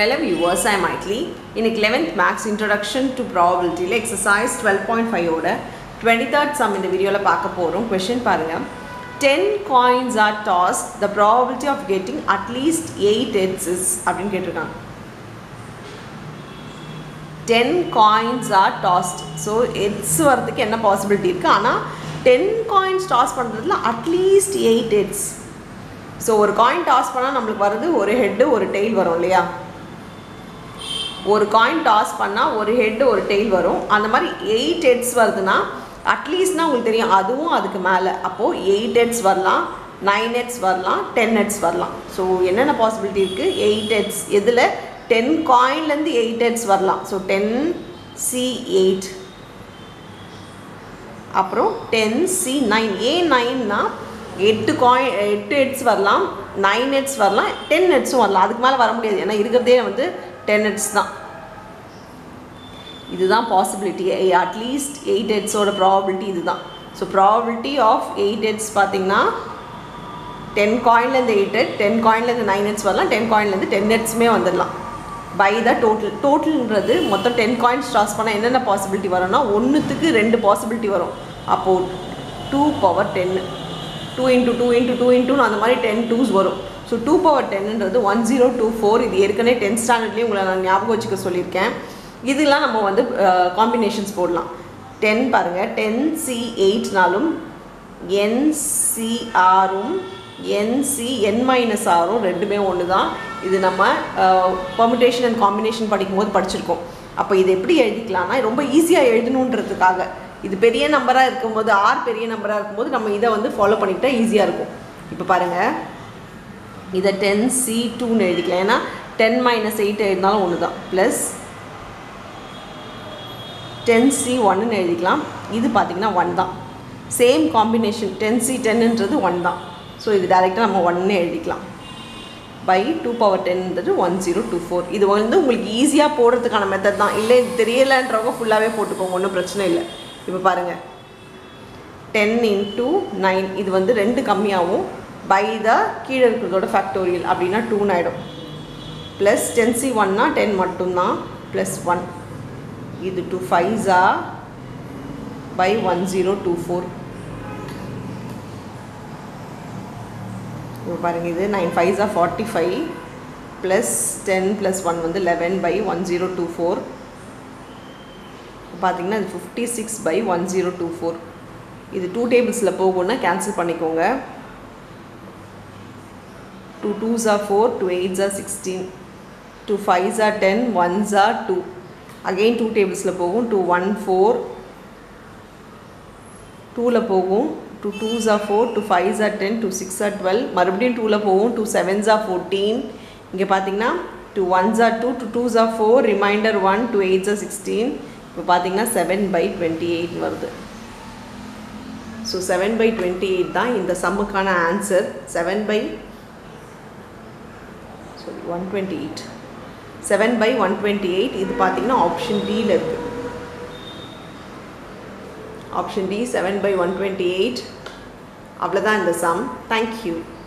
Hello viewers, I am Maitli. இன்னைக்கு 11th Max Introduction to Probability ல exercise 12.5 ஓட 23rd sum இந்த வீடியோவில் பார்க்க போகிறோம் கொஷின் பாருங்க 10 coins are tossed the probability of getting at least 8 heads is அப்படின்னு கேட்டிருக்காங்க 10 coins are tossed so heads வரதுக்கு என்ன பாசிபிலிட்டி இருக்குது ஆனால் டென் காயின்ஸ் டாஸ் பண்ணுறதுல அட்லீஸ்ட் எயிட் ஹெட்ஸ் ஸோ ஒரு காயின் டாஸ் பண்ணால் நம்மளுக்கு வருது ஒரு ஹெட்டு ஒரு டெய்ல் வரும் இல்லையா ஒரு காயின் டாஸ் பண்ணால் ஒரு ஹெட்டு ஒரு டெய்ல் வரும் அந்த மாதிரி எயிட் ஹெட்ஸ் வருதுன்னா அட்லீஸ்ட்னா உங்களுக்கு தெரியும் அதுவும் அதுக்கு மேலே அப்போது எயிட் ஹெட்ஸ் வரலாம் நைன் ஹெட்ஸ் வரலாம் டென் ஹெட்ஸ் வரலாம் ஸோ என்னென்ன பாசிபிலிட்டி இருக்குது எயிட் ஹெட்ஸ் எதில் டென் காயின்லேருந்து எயிட் ஹெட்ஸ் வரலாம் ஸோ டென் சி எயிட் அப்புறம் டென் சி நைன் ஏ நைன்னா எட்டு காயின் எட்டு ஹெட்ஸ் வரலாம் நைன் ஹெட்ஸ் வரலாம் டென் ஹெட்ஸும் வரலாம் அதுக்கு மேலே வர முடியாது ஏன்னா இருக்கிறதே வந்து டென் ஹெட்ஸ் தான் இதுதான் பாசிபிலிட்டி அட்லீஸ்ட் எயிட் ஹெட்ஸோட ப்ராபபிலிட்டி இதுதான் so probability of eight heads பார்த்தீங்கன்னா டென் காயின்லேருந்து எயிட் ஹெட் டென் காயின்லேருந்து நைன் ஹெட்ஸ் வரலாம் டென் காயின்லேருந்து டென் ஹெட்ஸுமே வந்துடலாம் பை த டோட்டல் டோட்டல்ன்றது மொத்தம் டென் காயின்ஸ் டாஸ் பண்ணால் என்னென்ன பாசிபிலிட்டி வரும்னா ஒன்றுத்துக்கு ரெண்டு பாசிபிலிட்டி வரும் அப்போது டூ பவர் டென்னு two into two into two இன்ட்டுன்னு அந்த மாதிரி டென் டூஸ் வரும் ஸோ டூ பவர் டென்ன்றது ஒன் ஜீரோ டூ ஃபோர் இது ஏற்கனவே டென்த் ஸ்டாண்டர்ட்லேயும் உங்களை நான் ஞாபகம் வச்சுக்க சொல்லியிருக்கேன் இதெல்லாம் நம்ம வந்து காம்பினேஷன்ஸ் போடலாம் டென் பாருங்கள் டென் சி எயிட்னாலும் என்சிஆரும் என்சி என் மைனஸ் ஆரும் ரெண்டுமே ஒன்று தான் இது நம்ம பர்மிட்டேஷன் அண்ட் காம்பினேஷன் படிக்கும்போது படிச்சிருக்கோம் அப்போ இது எப்படி எழுதிக்கலாம்னா ரொம்ப ஈஸியாக எழுதணுன்றதுக்காக இது பெரிய நம்பராக இருக்கும்போது ஆர் பெரிய நம்பராக இருக்கும்போது நம்ம இதை வந்து ஃபாலோ பண்ணிக்கிட்டா ஈஸியாக இருக்கும் இப்போ பாருங்கள் இதை டென் சி டூன்னு எழுதிக்கலாம் ஏன்னா டென் மைனஸ் எயிட் எழுதினாலும் ஒன்று தான் ப்ளஸ் டென் சி ஒன்னுன்னு எழுதிக்கலாம் இது பார்த்திங்கன்னா ஒன் தான் சேம் காம்பினேஷன் டென் சி டென்னுன்றது ஒன் தான் ஸோ இது டேரெக்டாக நம்ம ஒன்னு எழுதிக்கலாம் பை டூ பவர் டென்ன்றது ஒன் ஜீரோ டூ ஃபோர் இது வந்து உங்களுக்கு ஈஸியாக போடுறதுக்கான மெத்தட் தான் இல்லை இது தெரியலைன்றவங்க ஃபுல்லாகவே போட்டுக்கோங்க ஒன்றும் பிரச்சனை இல்லை இப்போ பாருங்கள் டென் இன்ட்டு நைன் இது வந்து ரெண்டு கம்மியாகவும் பை த கீழே இருக்கிறதோட ஃபேக்டோரியல் அப்படின்னா டூன்னு ஆகிடும் ப்ளஸ் டென் சி ஒன்னா டென் மட்டும்தான் ப்ளஸ் ஒன் இது டூ ஃபைவ்ஸா by one zero two four இப்போ பாருங்கள் இது நைன் ஃபைவ்ஸா forty five plus ten plus one வந்து eleven by one zero two four பார்த்தீங்கன்னா இது fifty six by one zero two four இது டூ டேபிள்ஸில் போகும்னா கேன்சல் பண்ணிக்கோங்க two twos are four two eights are sixteen two fives are ten ones are two again two டேபிள்ஸில் போகும் two one four டூவில் போகும் two twos are four two fives are ten two six are twelve மறுபடியும் டூவில் போகும் two sevens are fourteen இங்கே பார்த்தீங்கன்னா two ones are two two twos are four remainder one two eights are sixteen இப்போ பார்த்தீங்கன்னா seven by twenty eight வருது so seven by twenty eight தான் இந்த சம்முக்கான answer seven by sorry one twenty eight seven by one twenty eight இது பார்த்தீங்கன்னா option டியில் இருக்குது option D seven by one twenty eight அவ்வளோதான் இந்த சம் தேங்க்யூ